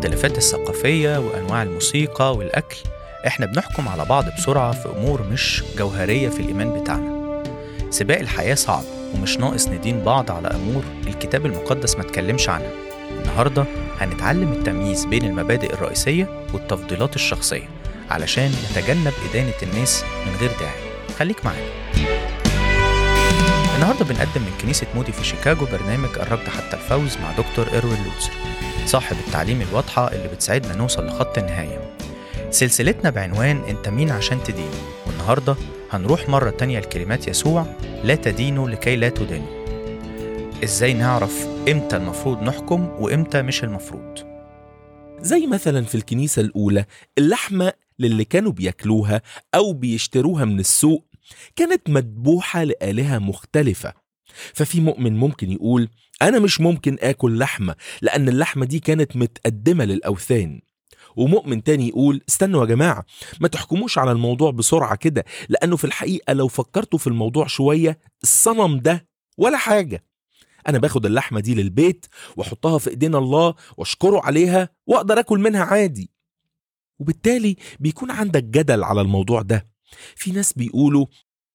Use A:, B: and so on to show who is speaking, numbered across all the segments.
A: الاختلافات الثقافية وأنواع الموسيقى والأكل إحنا بنحكم على بعض بسرعة في أمور مش جوهرية في الإيمان بتاعنا سباق الحياة صعب ومش ناقص ندين بعض على أمور الكتاب المقدس ما تكلمش عنها النهاردة هنتعلم التمييز بين المبادئ الرئيسية والتفضيلات الشخصية علشان نتجنب إدانة الناس من غير داعي خليك معانا النهارده بنقدم من كنيسة مودي في شيكاغو برنامج الركض حتى الفوز مع دكتور إروين لوتسر صاحب التعليم الواضحة اللي بتساعدنا نوصل لخط النهاية سلسلتنا بعنوان انت مين عشان تدين والنهاردة هنروح مرة تانية لكلمات يسوع لا تدينوا لكي لا تدانوا ازاي نعرف امتى المفروض نحكم وامتى مش المفروض
B: زي مثلا في الكنيسة الأولى اللحمة للي كانوا بياكلوها أو بيشتروها من السوق كانت مذبوحة لآلهة مختلفة ففي مؤمن ممكن يقول أنا مش ممكن آكل لحمة لأن اللحمة دي كانت متقدمة للأوثان ومؤمن تاني يقول استنوا يا جماعة ما تحكموش على الموضوع بسرعة كده لأنه في الحقيقة لو فكرتوا في الموضوع شوية الصنم ده ولا حاجة أنا باخد اللحمة دي للبيت وأحطها في إيدين الله وأشكره عليها وأقدر أكل منها عادي وبالتالي بيكون عندك جدل على الموضوع ده في ناس بيقولوا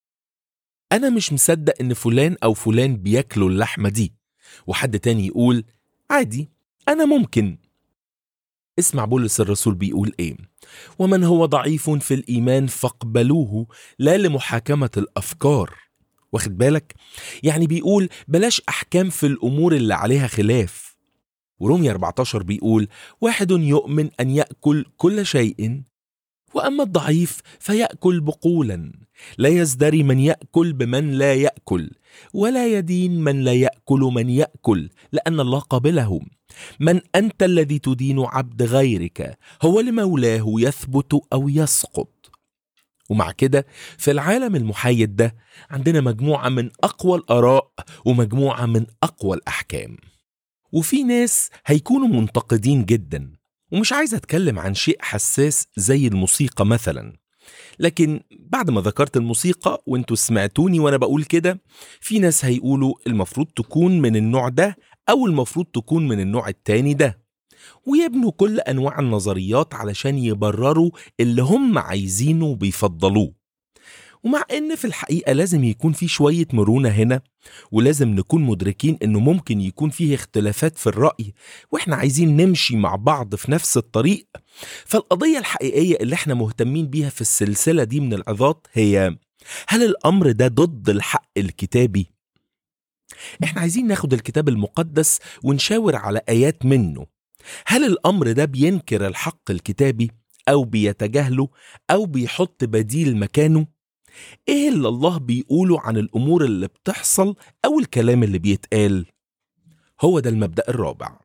B: أنا مش مصدق إن فلان أو فلان بياكلوا اللحمة دي وحد تاني يقول عادي أنا ممكن اسمع بولس الرسول بيقول إيه ومن هو ضعيف في الإيمان فاقبلوه لا لمحاكمة الأفكار واخد بالك يعني بيقول بلاش أحكام في الأمور اللي عليها خلاف ورومية 14 بيقول واحد يؤمن أن يأكل كل شيء واما الضعيف فياكل بقولا لا يزدري من ياكل بمن لا ياكل ولا يدين من لا ياكل من ياكل لان الله قبله من انت الذي تدين عبد غيرك هو لمولاه يثبت او يسقط ومع كده في العالم المحايد ده عندنا مجموعه من اقوى الاراء ومجموعه من اقوى الاحكام وفي ناس هيكونوا منتقدين جدا ومش عايز اتكلم عن شيء حساس زي الموسيقى مثلا لكن بعد ما ذكرت الموسيقى وانتوا سمعتوني وانا بقول كده في ناس هيقولوا المفروض تكون من النوع ده او المفروض تكون من النوع التاني ده ويبنوا كل انواع النظريات علشان يبرروا اللي هم عايزينه وبيفضلوه ومع ان في الحقيقه لازم يكون في شويه مرونه هنا ولازم نكون مدركين انه ممكن يكون فيه اختلافات في الراي واحنا عايزين نمشي مع بعض في نفس الطريق فالقضيه الحقيقيه اللي احنا مهتمين بيها في السلسله دي من العظات هي هل الامر ده ضد الحق الكتابي احنا عايزين ناخد الكتاب المقدس ونشاور على ايات منه هل الامر ده بينكر الحق الكتابي او بيتجاهله او بيحط بديل مكانه ايه اللي الله بيقوله عن الامور اللي بتحصل او الكلام اللي بيتقال هو ده المبدا الرابع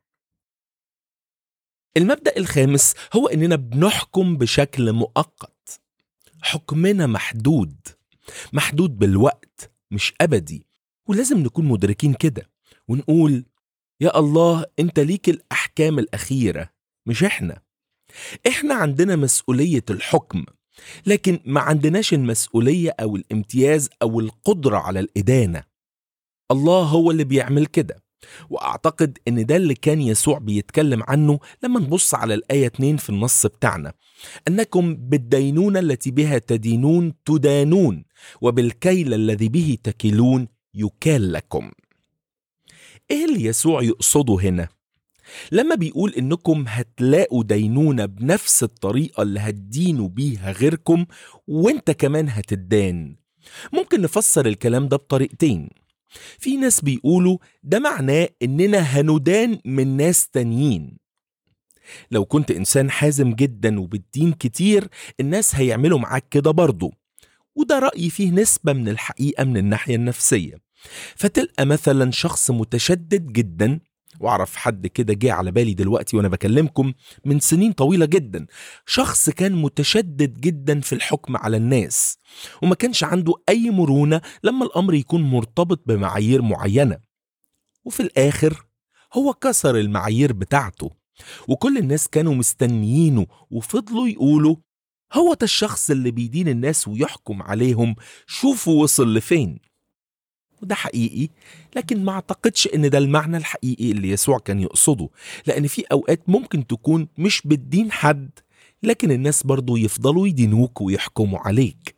B: المبدا الخامس هو اننا بنحكم بشكل مؤقت حكمنا محدود محدود بالوقت مش ابدي ولازم نكون مدركين كده ونقول يا الله انت ليك الاحكام الاخيره مش احنا احنا عندنا مسؤوليه الحكم لكن ما عندناش المسؤولية أو الامتياز أو القدرة على الإدانة الله هو اللي بيعمل كده وأعتقد إن ده اللي كان يسوع بيتكلم عنه لما نبص على الآية 2 في النص بتاعنا أنكم بالدينونة التي بها تدينون تدانون وبالكيل الذي به تكلون يكال لكم إيه اللي يسوع يقصده هنا؟ لما بيقول انكم هتلاقوا دينونة بنفس الطريقة اللي هتدينوا بيها غيركم وانت كمان هتدان ممكن نفسر الكلام ده بطريقتين في ناس بيقولوا ده معناه اننا هندان من ناس تانيين لو كنت انسان حازم جدا وبتدين كتير الناس هيعملوا معاك كده برضه وده رأيي فيه نسبة من الحقيقة من الناحية النفسية فتلقى مثلا شخص متشدد جدا واعرف حد كده جه على بالي دلوقتي وانا بكلمكم من سنين طويله جدا شخص كان متشدد جدا في الحكم على الناس وما كانش عنده اي مرونه لما الامر يكون مرتبط بمعايير معينه وفي الاخر هو كسر المعايير بتاعته وكل الناس كانوا مستنيينه وفضلوا يقولوا هو ده الشخص اللي بيدين الناس ويحكم عليهم شوفوا وصل لفين وده حقيقي لكن ما اعتقدش ان ده المعنى الحقيقي اللي يسوع كان يقصده لان في اوقات ممكن تكون مش بتدين حد لكن الناس برضو يفضلوا يدينوك ويحكموا عليك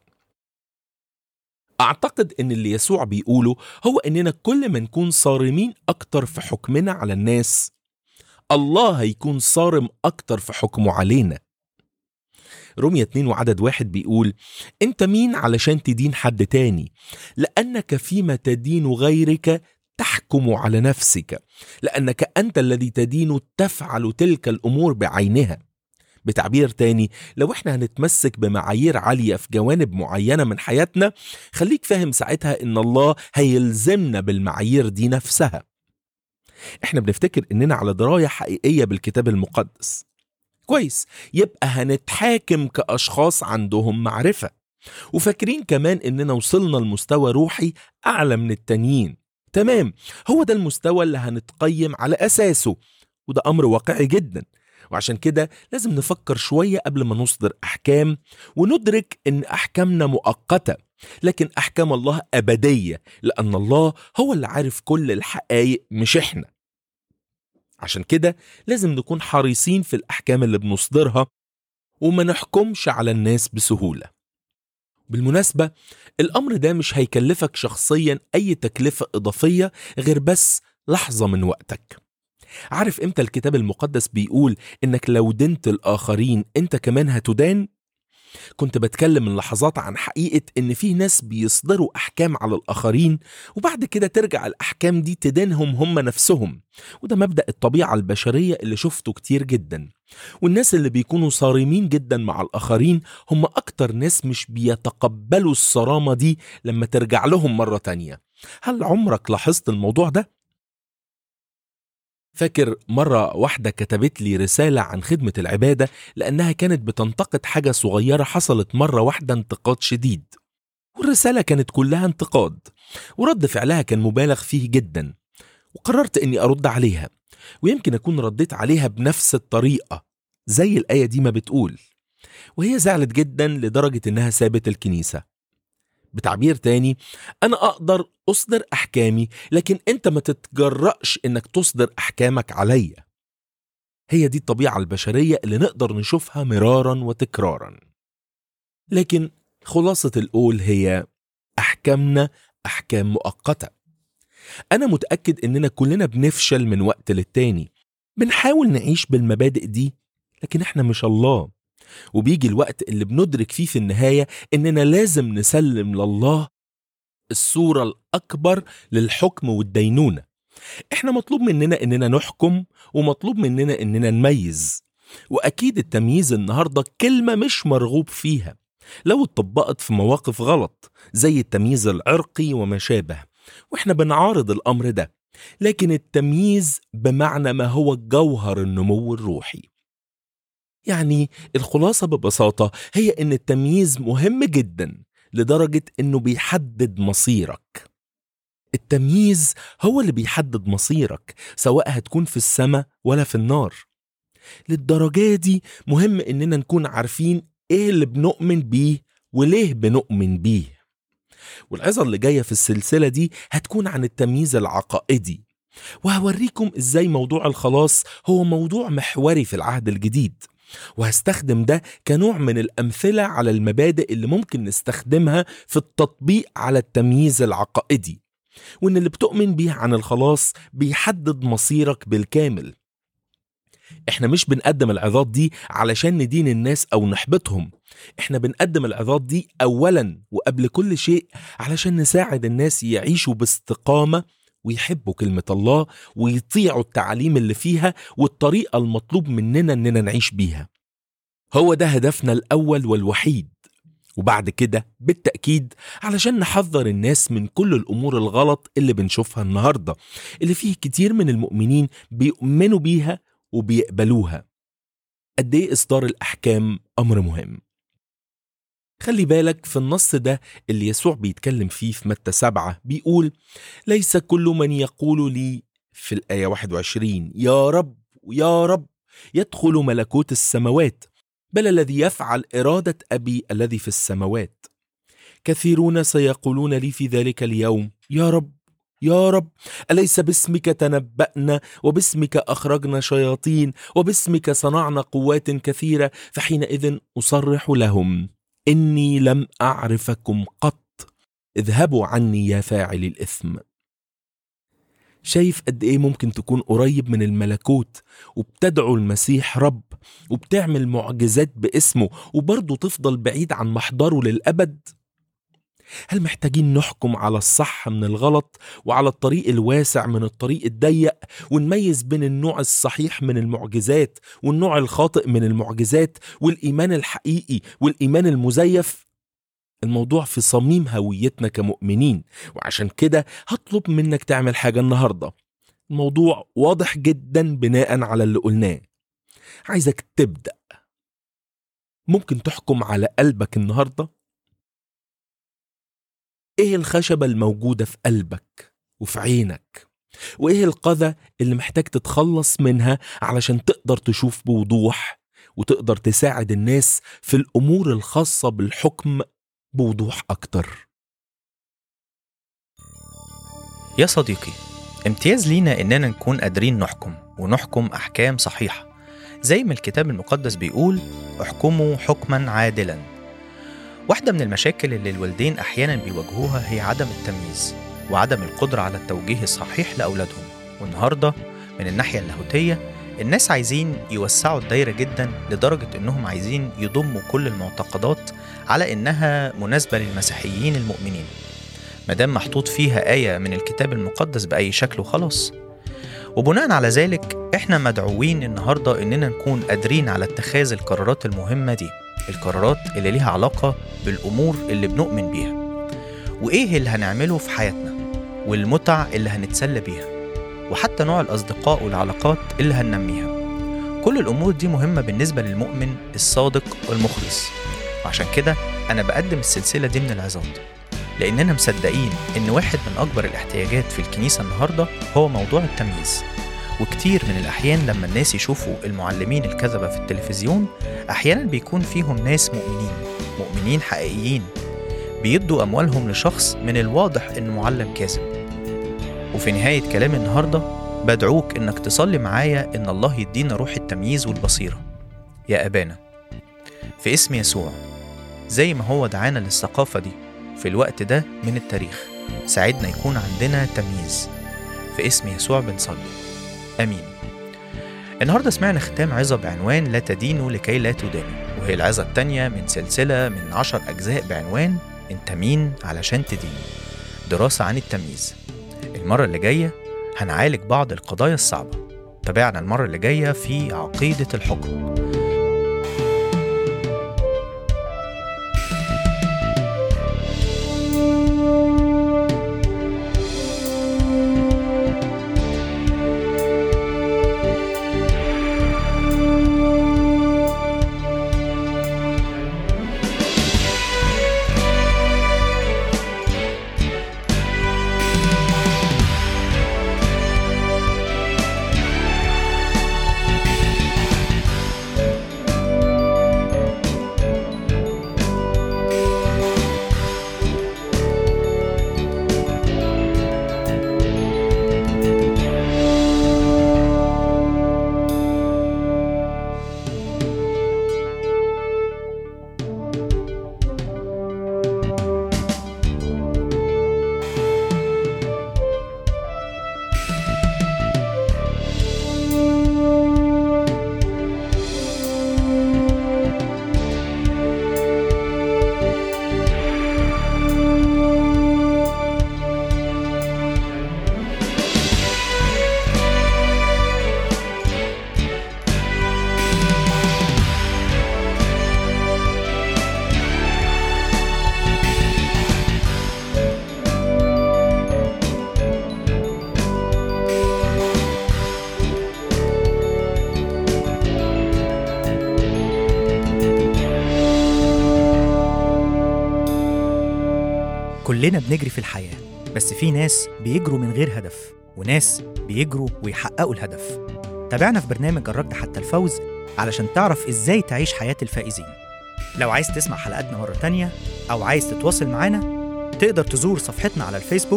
B: اعتقد ان اللي يسوع بيقوله هو اننا كل ما نكون صارمين اكتر في حكمنا على الناس الله هيكون صارم اكتر في حكمه علينا رومية 2 وعدد واحد بيقول انت مين علشان تدين حد تاني لانك فيما تدين غيرك تحكم على نفسك لانك انت الذي تدين تفعل تلك الامور بعينها بتعبير تاني لو احنا هنتمسك بمعايير عالية في جوانب معينة من حياتنا خليك فاهم ساعتها ان الله هيلزمنا بالمعايير دي نفسها احنا بنفتكر اننا على دراية حقيقية بالكتاب المقدس كويس يبقى هنتحاكم كأشخاص عندهم معرفة وفاكرين كمان اننا وصلنا لمستوى روحي اعلى من التانيين تمام هو ده المستوى اللي هنتقيم على اساسه وده امر واقعي جدا وعشان كده لازم نفكر شوية قبل ما نصدر أحكام وندرك إن أحكامنا مؤقتة لكن أحكام الله أبدية لأن الله هو اللي عارف كل الحقائق مش إحنا عشان كده لازم نكون حريصين في الأحكام اللي بنصدرها وما نحكمش على الناس بسهولة بالمناسبة الأمر ده مش هيكلفك شخصيا أي تكلفة إضافية غير بس لحظة من وقتك عارف امتى الكتاب المقدس بيقول انك لو دنت الاخرين انت كمان هتدان كنت بتكلم من لحظات عن حقيقة ان في ناس بيصدروا احكام على الاخرين وبعد كده ترجع الاحكام دي تدينهم هم نفسهم وده مبدأ الطبيعة البشرية اللي شفته كتير جدا والناس اللي بيكونوا صارمين جدا مع الاخرين هم اكتر ناس مش بيتقبلوا الصرامة دي لما ترجع لهم مرة تانية هل عمرك لاحظت الموضوع ده؟ فاكر مرة واحدة كتبت لي رسالة عن خدمة العبادة لأنها كانت بتنتقد حاجة صغيرة حصلت مرة واحدة انتقاد شديد والرسالة كانت كلها انتقاد ورد فعلها كان مبالغ فيه جدا وقررت أني أرد عليها ويمكن أكون رديت عليها بنفس الطريقة زي الآية دي ما بتقول وهي زعلت جدا لدرجة إنها سابت الكنيسة بتعبير تاني أنا أقدر أصدر أحكامي لكن أنت ما تتجرأش إنك تصدر أحكامك عليا هي دي الطبيعة البشرية اللي نقدر نشوفها مرارا وتكرارا لكن خلاصة القول هي أحكامنا أحكام مؤقتة أنا متأكد إننا كلنا بنفشل من وقت للتاني بنحاول نعيش بالمبادئ دي لكن إحنا مش الله وبيجي الوقت اللي بندرك فيه في النهاية إننا لازم نسلم لله الصورة الأكبر للحكم والدينونة إحنا مطلوب مننا إننا نحكم ومطلوب مننا إننا نميز وأكيد التمييز النهاردة كلمة مش مرغوب فيها لو اتطبقت في مواقف غلط زي التمييز العرقي وما شابه وإحنا بنعارض الأمر ده لكن التمييز بمعنى ما هو جوهر النمو الروحي يعني الخلاصة ببساطة هي إن التمييز مهم جدا لدرجة إنه بيحدد مصيرك. التمييز هو اللي بيحدد مصيرك سواء هتكون في السماء ولا في النار. للدرجة دي مهم إننا نكون عارفين إيه اللي بنؤمن بيه وليه بنؤمن بيه. والعظة اللي جاية في السلسلة دي هتكون عن التمييز العقائدي وهوريكم إزاي موضوع الخلاص هو موضوع محوري في العهد الجديد. وهستخدم ده كنوع من الأمثلة على المبادئ اللي ممكن نستخدمها في التطبيق على التمييز العقائدي وإن اللي بتؤمن بيه عن الخلاص بيحدد مصيرك بالكامل احنا مش بنقدم العظات دي علشان ندين الناس او نحبطهم احنا بنقدم العظات دي اولا وقبل كل شيء علشان نساعد الناس يعيشوا باستقامة ويحبوا كلمة الله ويطيعوا التعاليم اللي فيها والطريقة المطلوب مننا اننا نعيش بيها هو ده هدفنا الاول والوحيد وبعد كده بالتأكيد علشان نحذر الناس من كل الأمور الغلط اللي بنشوفها النهاردة اللي فيه كتير من المؤمنين بيؤمنوا بيها وبيقبلوها قد ايه إصدار الأحكام أمر مهم خلي بالك في النص ده اللي يسوع بيتكلم فيه في متى سبعة بيقول ليس كل من يقول لي في الآية 21 يا رب يا رب يدخل ملكوت السماوات بل الذي يفعل إرادة أبي الذي في السماوات كثيرون سيقولون لي في ذلك اليوم يا رب يا رب أليس باسمك تنبأنا وباسمك أخرجنا شياطين وباسمك صنعنا قوات كثيرة فحينئذ أصرح لهم إني لم أعرفكم قط اذهبوا عني يا فاعل الإثم شايف قد إيه ممكن تكون قريب من الملكوت وبتدعو المسيح رب وبتعمل معجزات باسمه وبرضه تفضل بعيد عن محضره للأبد هل محتاجين نحكم على الصح من الغلط وعلى الطريق الواسع من الطريق الضيق ونميز بين النوع الصحيح من المعجزات والنوع الخاطئ من المعجزات والإيمان الحقيقي والإيمان المزيف الموضوع في صميم هويتنا كمؤمنين وعشان كده هطلب منك تعمل حاجة النهاردة الموضوع واضح جدا بناء على اللي قلناه عايزك تبدأ ممكن تحكم على قلبك النهارده ايه الخشبة الموجودة في قلبك وفي عينك وايه القذى اللي محتاج تتخلص منها علشان تقدر تشوف بوضوح وتقدر تساعد الناس في الامور الخاصة بالحكم بوضوح اكتر
A: يا صديقي امتياز لينا إننا نكون قادرين نحكم ونحكم أحكام صحيحة زي ما الكتاب المقدس بيقول احكموا حكما عادلا واحدة من المشاكل اللي الوالدين أحيانا بيواجهوها هي عدم التمييز وعدم القدرة على التوجيه الصحيح لأولادهم والنهاردة من الناحية اللاهوتية الناس عايزين يوسعوا الدايرة جدا لدرجة إنهم عايزين يضموا كل المعتقدات على إنها مناسبة للمسيحيين المؤمنين مادام محطوط فيها آية من الكتاب المقدس بأي شكل وخلاص وبناء على ذلك احنا مدعوين النهارده اننا نكون قادرين على اتخاذ القرارات المهمه دي القرارات اللي ليها علاقه بالامور اللي بنؤمن بيها وايه اللي هنعمله في حياتنا والمتع اللي هنتسلى بيها وحتى نوع الاصدقاء والعلاقات اللي هننميها كل الامور دي مهمه بالنسبه للمؤمن الصادق والمخلص وعشان كده انا بقدم السلسله دي من العظات لاننا مصدقين ان واحد من اكبر الاحتياجات في الكنيسه النهارده هو موضوع التمييز وكتير من الأحيان لما الناس يشوفوا المعلمين الكذبة في التلفزيون أحيانا بيكون فيهم ناس مؤمنين مؤمنين حقيقيين بيدوا أموالهم لشخص من الواضح إنه معلم كاذب وفي نهاية كلام النهاردة بدعوك إنك تصلي معايا إن الله يدينا روح التمييز والبصيرة يا أبانا في اسم يسوع زي ما هو دعانا للثقافة دي في الوقت ده من التاريخ ساعدنا يكون عندنا تمييز في اسم يسوع بنصلي امين النهارده سمعنا ختام عظة بعنوان لا تدينوا لكي لا تدانوا وهي العظة التانية من سلسلة من عشر أجزاء بعنوان أنت مين علشان تدين دراسة عن التمييز المرة اللي جاية هنعالج بعض القضايا الصعبة تابعنا المرة اللي جاية في عقيدة الحكم
C: كلنا بنجري في الحياة بس في ناس بيجروا من غير هدف وناس بيجروا ويحققوا الهدف تابعنا في برنامج الركض حتى الفوز علشان تعرف ازاي تعيش حياة الفائزين لو عايز تسمع حلقاتنا مرة تانية أو عايز تتواصل معانا تقدر تزور صفحتنا على الفيسبوك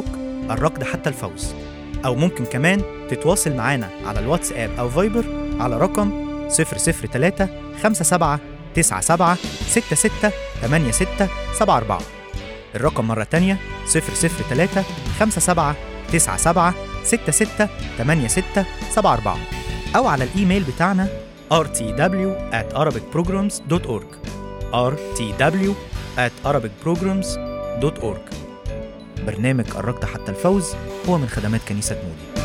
C: الركض حتى الفوز أو ممكن كمان تتواصل معانا على الواتساب أو فايبر على رقم 003 57 97 66 86 74 الرقم مرة تانية 003 57 97 66 86 74 أو على الإيميل بتاعنا rtw at arabicprograms.org rtw at arabicprograms.org برنامج الركض حتى الفوز هو من خدمات كنيسة مودي